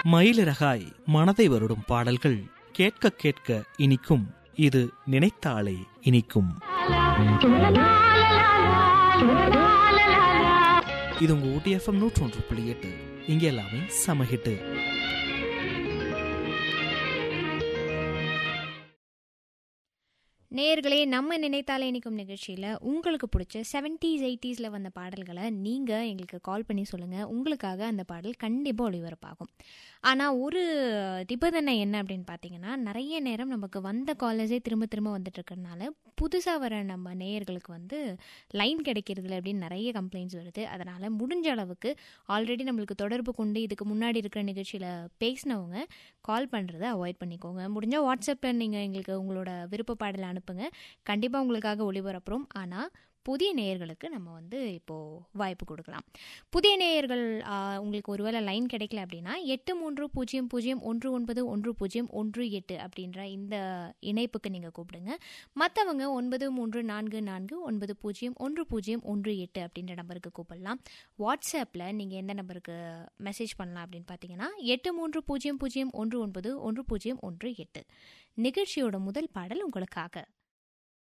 மயிலிறகாய் மனதை வருடும் பாடல்கள் கேட்க கேட்க இனிக்கும் இது நினைத்தாலே இனிக்கும் இது உங்க ஊட்டி எஃப்எம் நூற்றி ஒன்று புள்ளி எட்டு இங்க எல்லாமே சமஹிட்டு நேயர்களே நம்ம நினைத்தாலே இனிக்கும் நிகழ்ச்சியில் உங்களுக்கு பிடிச்ச செவன்ட்டீஸ் எயிட்டிஸில் வந்த பாடல்களை நீங்கள் எங்களுக்கு கால் பண்ணி சொல்லுங்கள் உங்களுக்காக அந்த பாடல் கண்டிப்பாக ஒளிபரப்பாகும் ஆனால் ஒரு நிபந்தனை என்ன அப்படின்னு பார்த்தீங்கன்னா நிறைய நேரம் நமக்கு வந்த காலேஜே திரும்ப திரும்ப வந்துட்டு இருக்கிறதுனால புதுசாக வர நம்ம நேயர்களுக்கு வந்து லைன் கிடைக்கிறதுல அப்படின்னு நிறைய கம்ப்ளைண்ட்ஸ் வருது அதனால் முடிஞ்ச அளவுக்கு ஆல்ரெடி நம்மளுக்கு தொடர்பு கொண்டு இதுக்கு முன்னாடி இருக்கிற நிகழ்ச்சியில் பேசினவங்க கால் பண்ணுறதை அவாய்ட் பண்ணிக்கோங்க முடிஞ்சால் வாட்ஸ்அப்பில் நீங்கள் எங்களுக்கு உங்களோட விருப்ப பாடலை அனுப்புங்க கண்டிப்பாக உங்களுக்காக ஒளிபரப்புறோம் ஆனால் புதிய நேயர்களுக்கு நம்ம வந்து இப்போது வாய்ப்பு கொடுக்கலாம் புதிய நேயர்கள் ஆ, உங்களுக்கு ஒருவேளை லைன் கிடைக்கல அப்படின்னா எட்டு மூன்று பூஜ்ஜியம் பூஜ்ஜியம் ஒன்று ஒன்பது ஒன்று பூஜ்ஜியம் ஒன்று எட்டு அப்படின்ற இந்த இணைப்புக்கு நீங்கள் கூப்பிடுங்க மற்றவங்க ஒன்பது மூன்று நான்கு நான்கு ஒன்பது பூஜ்ஜியம் ஒன்று பூஜ்ஜியம் ஒன்று எட்டு அப்படின்ற நம்பருக்கு கூப்பிடலாம் வாட்ஸ்அப்பில் நீங்கள் எந்த நம்பருக்கு மெசேஜ் பண்ணலாம் அப்படின்னு பார்த்தீங்கன்னா எட்டு மூன்று பூஜ்ஜியம் பூஜ்ஜியம் ஒன்று ஒன்பது ஒன்று பூஜ்ஜியம் ஒன்று எட்டு நிகழ்ச்சியோட முதல் பாடல் உங்களுக்காக